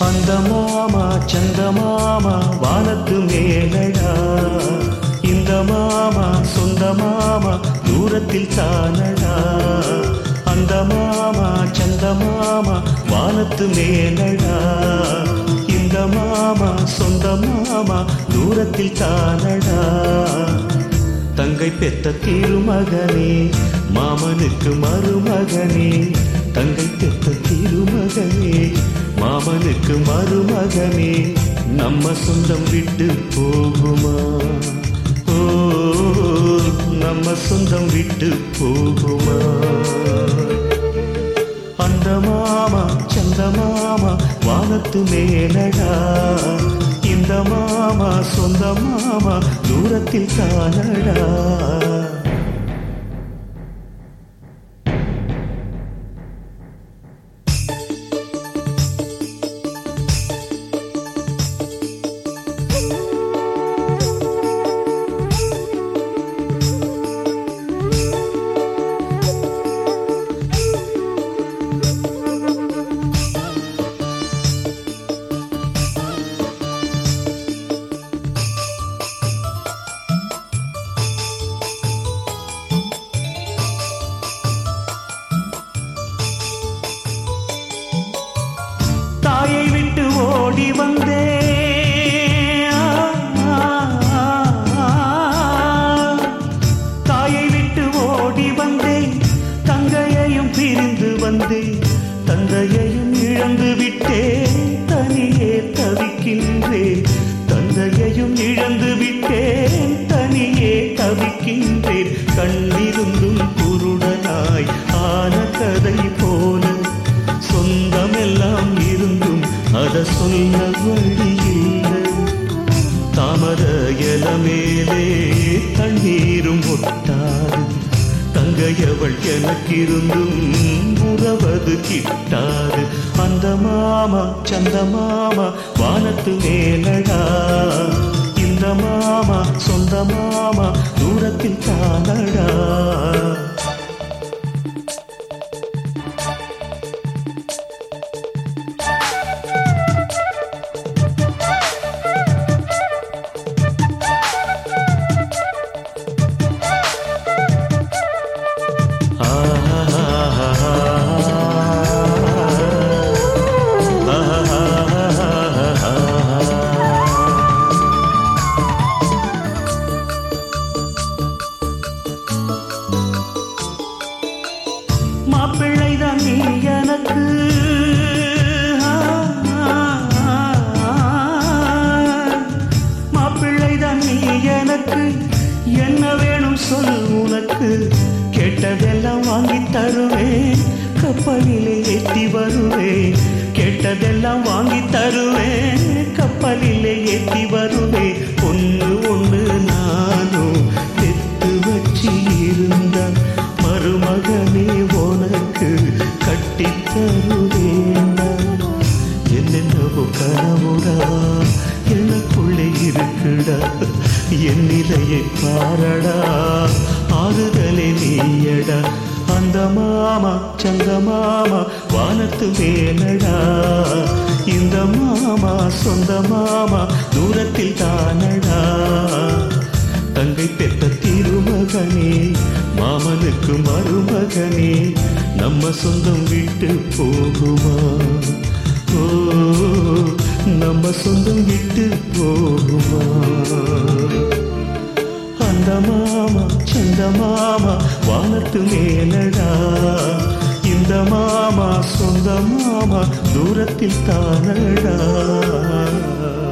அந்த மாமா சந்த மாமா வானத்து மேலடா இந்த மாமா சொந்த மாமா தூரத்தில் தானடா அந்த மாமா சந்த மாமா வானத்து மேலடா இந்த மாமா சொந்த மாமா தூரத்தில் தானடா தங்கை பெத்த திருமகனே மாமனுக்கு மருமகனே தங்கை பெத்த திருமகனே மாமனுக்கு மருமகனே நம்ம சொந்தம் விட்டு போகுமா ஓ நம்ம சொந்தம் விட்டு போகுமா அந்த மாமா சந்த மாமா வானத்து மேலடா இந்த மாமா சொந்த மாமா தூரத்தில் தானடா தாயை விட்டு ஓடி வந்தே தாயை விட்டு ஓடி வந்தேன் தங்கையையும் பிரிந்து வந்தேன் தந்தையையும் இழந்து விட்டேன் தனியே தவிக்கின்றேன் தந்தையையும் இழந்து விட்டேன் தனியே தவிக்கின்றேன் கண்ணிருந்தும் குருடனாய் ஆன கதை போல சொந்தமெல்லாம் இருந்தும் அத சொல்ல வழியில்லை தாமர இல மேலே தண்ணீரும் ஒட்டாது தங்கையவள் எனக்கிருந்தும் உறவது கிட்டாது அந்த மாமா சந்த மாமா வானத்து மேலடா இந்த மாமா சொந்த மாமா தூரத்தில் தானடா மாப்பிள்ளைதான் நீ எனக்கு மாப்பிள்ளைதான் நீ எனக்கு என்ன வேணும் சொல் உனக்கு கேட்டதெல்லாம் வாங்கி தருவேன் கப்பலிலே ஏற்றி வருவேன் கேட்டதெல்லாம் வாங்கி தருவேன் கப்பலிலே ஏற்றி வருவேன் ஒன்று ஒன்று நானும் பெத்து வச்சு இருந்த மருமகனே உனக்கு கட்டி தருவேண்டா என்னென்னவோ கனவுடா எனக்குள்ளே இருக்குடா என் நிலையை பாரடா ஆறுதலே நீயடா அந்த மாமா சந்த மாமா வானத்து மேலடா இந்த மாமா சொந்த மாமா தூரத்தில் தானடா தங்கை பெத்த திருமகனே மாமனுக்கு மருமகனே நம்ம சொந்தம் விட்டு போகுமா ஓ நம்ம சொந்தம் விட்டு போகுமா அந்த மாமா சந்த மாமா வானத்து மேலடா இந்த மாமா சொந்த மாமா தூரத்தில் தானடா